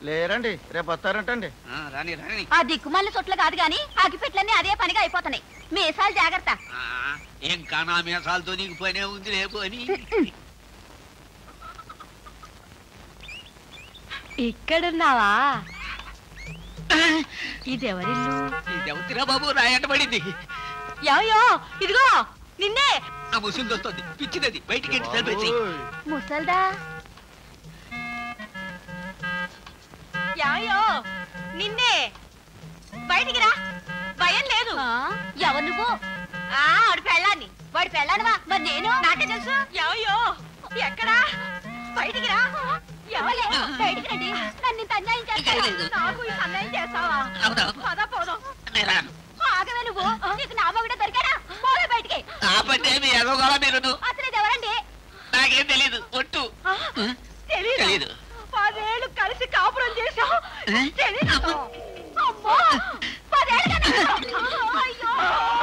లేరండి రేపు వస్తారంటండి ఆ, రాని రాని ఆ దిక్కుమాల చోట్ల కాదు గాని అగిపెట్లన్నీ అదే పనిగా అయిపోతున్నాయి మీసాలు జాగ్రత్త ఆ, ఏం కానా మేసాలతో నీకు పనే ఉంది రేపు అని ఇక్కడున్నావా ఇదెవరిల్లు ఇదెవతిరా బాబు రాయంట పడింది యో ఇదిగో నిన్నే ఆ ముసుగు వస్తుంది పిచ్చినది బయటికి వెళ్ళి తలపేసి బాబోయ్. ముసల్దా యాయో నిన్నే బయటికి రా భయం లేదు ఎవరు నువ్వు ఆ వాడి పెళ్ళాన్ని వాడి పెళ్ళానివా మరి నేను నాకే తెలుసు యాయో ఎక్కడా బయటికి రా ఎవలే బయటికి రండి నన్ను ఇంత అన్యాయం చేస్తావా నాకు ఇంత అన్యాయం చేస్తావా అవునా? పద పోదాం నేను రాను. ఆగవే నువ్వు నీకు నా మొగుడే దొరికాడా పోవే బయటికి ఆపండి మీ ఎదవగల మీరు అసలు ఇది ఎవరండి నాకేం తెలీదు ఒట్టు తెలీదు పదేళ్ళు కలిసి కాపురం చేశాం ఏ? తెలీదు అమ్మో పదేళ్ళు అయ్యో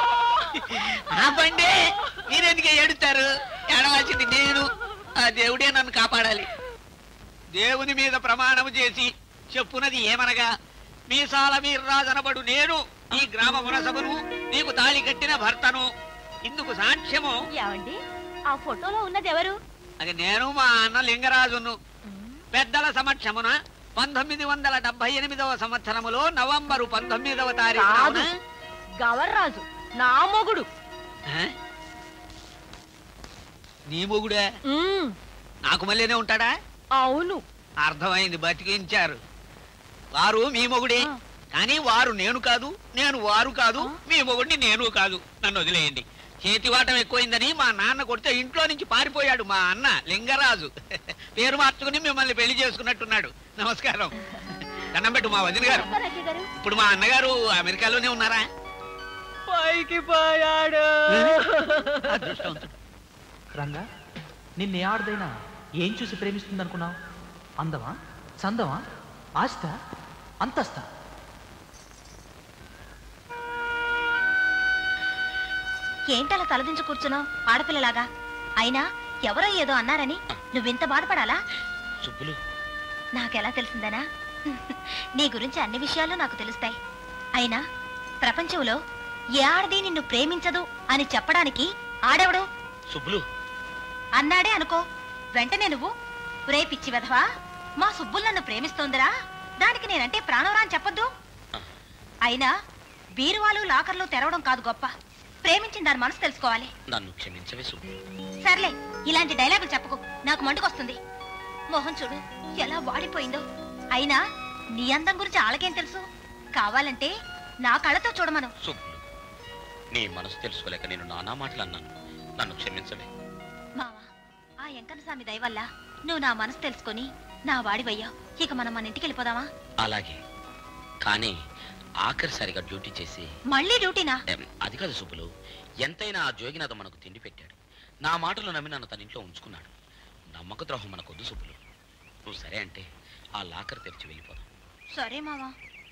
ఆపండి మీరెందుకు ఏడుస్తారు ఏడవలసింది నేను ఆ దేవుడే నన్ను కాపాడాలి దేవుని మీద ప్రమాణం చేసి చెప్పునది ఏమనగా మీసాల వీర్రాజనబడు నేను ఈ గ్రామ మునసభను నీకు తాళి కట్టిన భర్తను ఇందుకు సాక్ష్యము ఏమండి ఆ ఫోటోలో ఉన్నది ఎవరు అది నేను మా అన్న లింగరాజును పెద్దల సమక్షమున పంతొమ్మిది వందల డెబ్బై ఎనిమిదవ సంవత్సరములో నవంబరు పంతొమ్మిదవ తారీఖు కాదు. గవర్రాజు నా మొగుడు నీ మొగుడే నాకు మళ్ళీనే ఉంటాడా అవును అర్థమైంది బతికించారు వారు మీ మొగుడే ఆ. కానీ వారు నేను కాదు నేను వారు కాదు మీ మొగుడిని నేను కాదు నన్ను వదిలేయండి చేతివాటం ఎక్కువైందని మా నాన్న కొడితే ఇంట్లో నుంచి పారిపోయాడు మా అన్న లింగరాజు పేరు మార్చుకుని మిమ్మల్ని పెళ్లి చేసుకున్నట్టున్నాడు నమస్కారం దండం పెట్టు మా వదిన గారు సుబ్బరాజు గారు ఇప్పుడు మా అన్నగారు అమెరికాలోనే ఉన్నారా పైకి పోయాడు అదృష్టవంతుడు రంగా నిన్నే ఆడదైనా ఏం చూసి ప్రేమిస్తుంది అనుకున్నావు అందమా చందమా ఆస్త అంతస్తా ఏంటలా తలదించి కూర్చున్నావు ఆడపిల్లలాగా అయినా ఎవరో ఏదో అన్నారని నువ్వింత బాధపడాలా సుబ్బులు నాకెలా తెలిసిందనా నీ గురించి అన్ని విషయాలు నాకు తెలుస్తాయి అయినా ప్రపంచంలో ఏ ఆడది నిన్ను ప్రేమించదు అని చెప్పడానికి ఆడెవడు సుబ్బులు అన్నాడే అనుకో వెంటనే నువ్వు రే పిచ్చి వెధవా మా సుబ్బులు నన్ను ప్రేమిస్తోందిరా దానికి నేనంటే ప్రాణవరా అని చెప్పొద్దు అయినా బీరువాలు లాకర్లు తెరవడం కాదు గొప్ప ప్రేమించిన దాని మనసు తెలుసుకోవాలి నన్ను క్షమించవే సుబ్బు సర్లే ఇలాంటి డైలాగులు చెప్పకు నాకు మండుకొస్తుంది మోహన్ చూడు ఎలా వాడిపోయిందో అయినా నీ అందం గురించి ఆళ్ళకేం తెలుసు కావాలంటే నా కళ్ళతో చూడమను సుబ్బులు నీ మనసు తెలుసుకోలేక నేను నానా మాటలు అన్నాను నన్ను క్షమించవే మావా ఆ ఎంకన్న స్వామి దయ వల్ల నువ్వు నా మనసు తెలుసుకొని నా వాడివయ్యావు ఇక మనం మన ఇంటికి వెళ్ళిపోదామా అలాగే కానీ ఆఖరిసారిగా డ్యూటీ చేసి మళ్ళీ డ్యూటీనా ఎం, అది కాదు సుబ్బులు ఎంతైనా ఆ జోగినాథ మనకు తిండి పెట్టాడు నా మాటలు నమ్మి నన్ను తన ఇంట్లో ఉంచుకున్నాడు నమ్మక ద్రోహం మనకొద్దు సుబ్బులు నువ్వు సరే అంటే ఆ లాకర్ తెరిచి వెళ్ళిపోదాం సరే మావా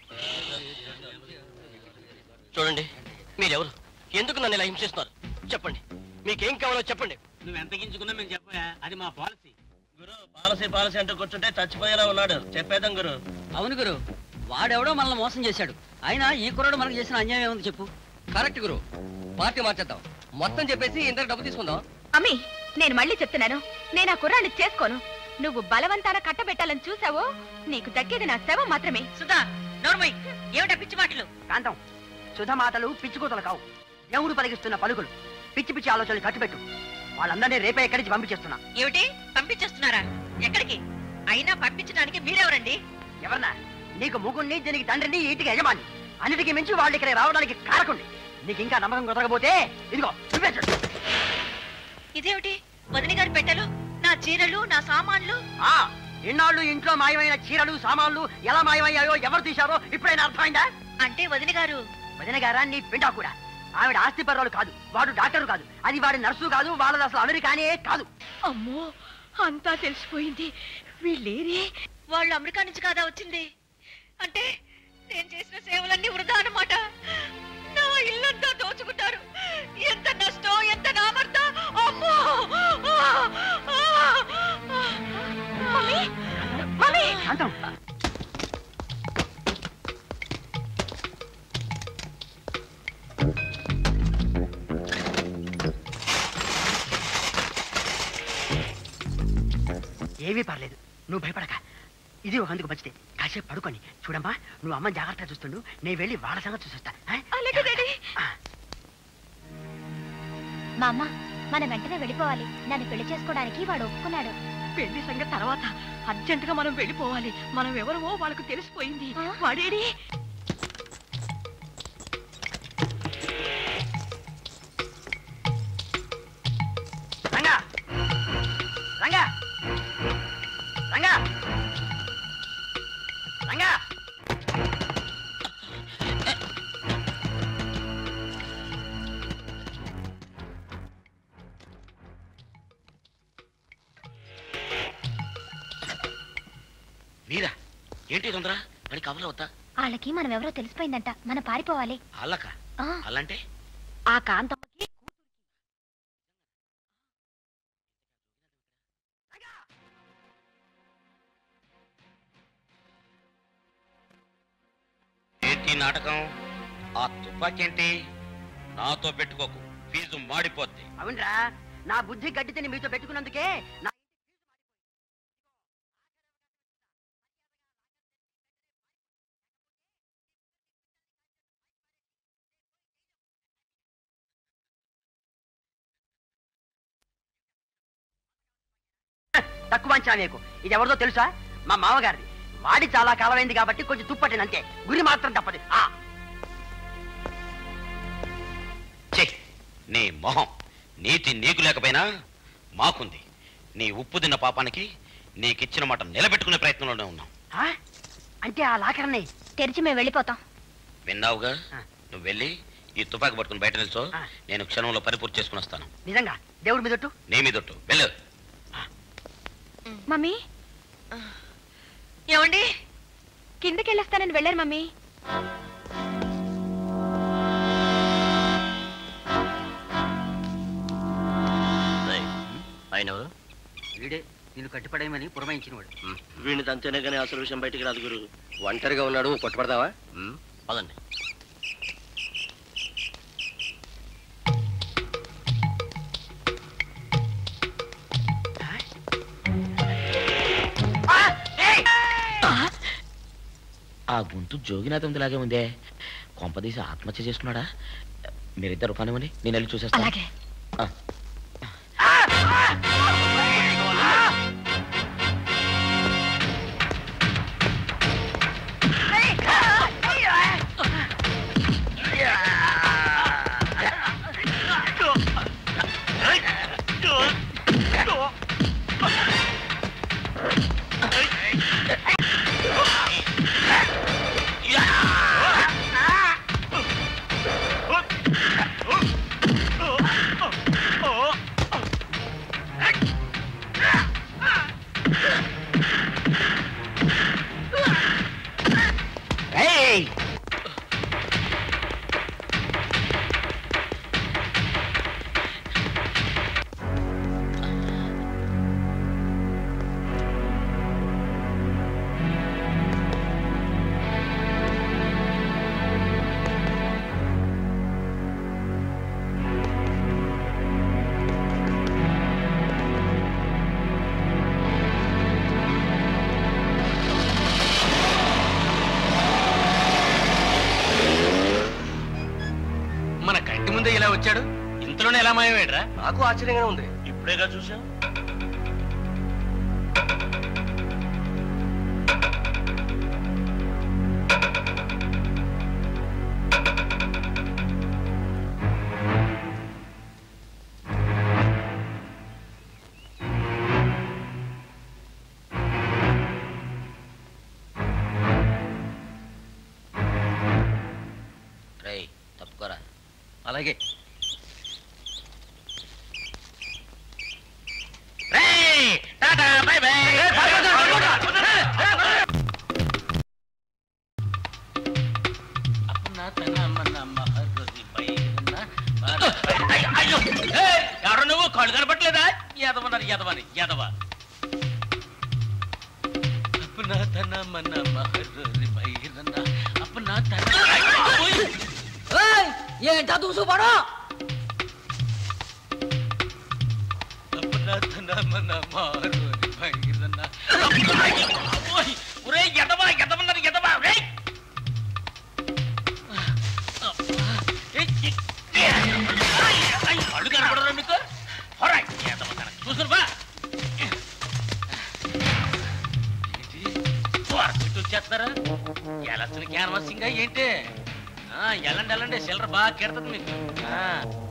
చూడండి మీరెవరు ఎందుకు నన్ను ఇలా హింసిస్తున్నారు చెప్పండి మీకేం కావాలో చెప్పండి నువ్వు ఎంత గించుకున్నా మేము చెప్పా అది మా పాలసీ గురు పాలసీ పాలసీ అంటూ కూర్చుంటే చచ్చిపోయేలా ఉన్నాడు చెప్పేద్దాం గురు అవును గురు వాడెవడో మనల్ని మోసం చేశాడు అయినా ఈ కుర్రాడు మనకు చేసిన అన్యాయం ఏముంది చెప్పు కరెక్ట్ గురు పార్టీ మార్చేద్దాం మొత్తం చెప్పేసి ఇందరు డబ్బు తీసుకుందాం అమ్మి నేను మళ్ళీ చెప్తున్నాను నేను ఆ కుర్రాన్ని చేసుకోను నువ్వు బలవంతాన కట్టబెట్టాలని చూసావో నీకు దక్కేది నా శవం మాత్రమే సుధా నోర్మై ఏమిటా పిచ్చి మాటలు కాంతం సుధ మాటలు పిచ్చి కూతలు కావు దేవుడు పలికిస్తున్న పలుకులు పిచ్చి పిచ్చి ఆలోచనలు కట్టుబెట్టు వాళ్ళందరినీ రేపే ఎక్కడి నుంచి పంపించేస్తున్నా ఏమిటి పంపించేస్తున్నారా ఎక్కడికి అయినా పంపించడానికి మీరెవరండి ఎవరన్నా నీకు ముగుణ్ణి దీనికి తండ్రిని ఈ ఇంటికి యజమాని అన్నిటికీ మించి వాళ్ళు ఇక్కడ రావడానికి కారకుండి నీకు ఇంకా నమ్మకం కుదరకపోతే ఇదిగో నువ్వే చూడు. ఇదేమిటి వదిన గారి పెట్టెలు నా చీరలు నా సామాన్లు ఆ ఇన్నాళ్ళు ఇంట్లో మాయమైన చీరలు సామాన్లు ఎలా మాయమయ్యాయో ఎవరు తీశారో ఇప్పుడైనా అర్థమైందా అంటే వదిన గారు వదిన గారా నీ పిండా కూడా ఆవిడ ఆస్తి పర్వాలు కాదు వాడు డాక్టర్ కాదు అది వాడి నర్సు కాదు వాళ్ళది అసలు అమెరికానే కాదు అమ్మో అంతా తెలిసిపోయింది వీళ్ళేరే వాళ్ళు అమెరికా నుంచి కాదా వచ్చింది అంటే నేను చేసిన సేవలన్నీ వృధా అన్నమాట నా ఇల్లంతా దోచుకుంటారు ఎంత నష్టం ఎంత నామర్త అమ్మో మమ్మీ మమ్మీ కాంతం ఏమీ పర్లేదు నువ్వు భయపడక ఇది ఒక అందుకు మంచిది కాసేపు పడుకొని చూడమ్మా నువ్వు అమ్మ జాగ్రత్తగా చూస్తుండు నేను వెళ్ళి వాళ్ళ సంగతి చూసొస్తా ఆ? అలాగే డాడీ ఆ. మా అమ్మ మనం వెంటనే వెళ్ళిపోవాలి నన్ను పెళ్లి చేసుకోవడానికి వాడు ఒప్పుకున్నాడు పెళ్లి సంగతి తర్వాత అర్జెంట్ గా మనం వెళ్ళిపోవాలి మనం ఎవరమో వాళ్ళకు తెలిసిపోయింది ఆ? వాడేడి రంగా రంగా రంగా రంగా వీరా ఏంటి తొందర మరి కవల వద్దా వాళ్ళకి మనం ఎవరో తెలిసిపోయిందంట మనం పారిపోవాలి అల్లక ఆ, అల్లంటే ఆ కాంతమ్మకి ఏంటి నాటకం ఆ తుపాకేంటి నాతో పెట్టుకోకు ఫీజు మాడిపోద్ది అవునరా నా బుద్ధి గడ్డితేని మీతో పెట్టుకున్నందుకే నా తక్కువ అంచనా నీకు ఇది ఎవరిదో తెలుసా మా మామగారిది వాడి చాలా కాలమైంది కాబట్టి కొంచెం తుప్పటిని అంతే గురి మాత్రం తప్పదు ఆ ఛే నీ మొహం నీతి నీకు లేకపోయినా మాకుంది నీ ఉప్పు తిన్న పాపానికి నీకిచ్చిన మాట నిలబెట్టుకునే ప్రయత్నంలోనే ఉన్నాం ఆ? అంటే ఆ లాకరని తెరిచి మేము వెళ్ళిపోతాం విన్నావుగా ఆ. నువ్వు వెళ్ళి ఈ తుపాకి పట్టుకుని బయట నిల్చో ఆ. నేను క్షణంలో పరిపూర్తి చేసుకుని వస్తాను నిజంగా దేవుడి మీదట్టు నీ మీదొట్టు వెళ్ళు మమ్మీ ఏమండి కిందకి వెళ్ళొస్తానని వెళ్ళారు మమ్మీ ఆయన ఎవరు వీడే నేను కట్టుపడేయమని పురమాయించినవాడు వీడిని తంతేనే కానీ అసలు విషయం బయటికి రాదు గురు ఒంటరిగా ఉన్నాడు కొట్టబడదావా పదండి ఆ గొంతు జోగినాథంలాగే ఉందే కొంపదీసి ఆత్మహత్య చేసుకున్నాడా మీరిద్దరు కానివ్వండి నేను వెళ్ళి చూసేస్తాను అలాగే ఆ. మన కంటి ముందే ఇలా వచ్చాడు ఇంతలోనే ఎలా మాయమేడ్రా నాకు ఆశ్చర్యంగానే ఉంది ఇప్పుడేగా చూసాం రేయ్ తప్పుకోరా అలాగే ఎవరు నువ్వు కళ్ళు కనపట్లేదా ఎదవన్నారు ఎదవని ఎదవ అప్పునా తన మన మహర్రి బైరన్న అప్పునా తన ఏంటా దూసుపడో అప్పునా తన మన మహర్రి బైరన్న ఓయ్, ఒరేయ్ ఎదవా ఎదవన్నారు ఎదవా రేయ్ అడుగు కనపడరా మీకు హొరా ఎదవ కన చూసుకుని బా వర్షిట్ వచ్చేస్తారా ఎలసిన క్యాన్వాసింగ్ ఏంటి ఆ, ఎల్లండి ఎల్లండి సిల్లర్ బాగా కెడుతుంది మీకు ఆ,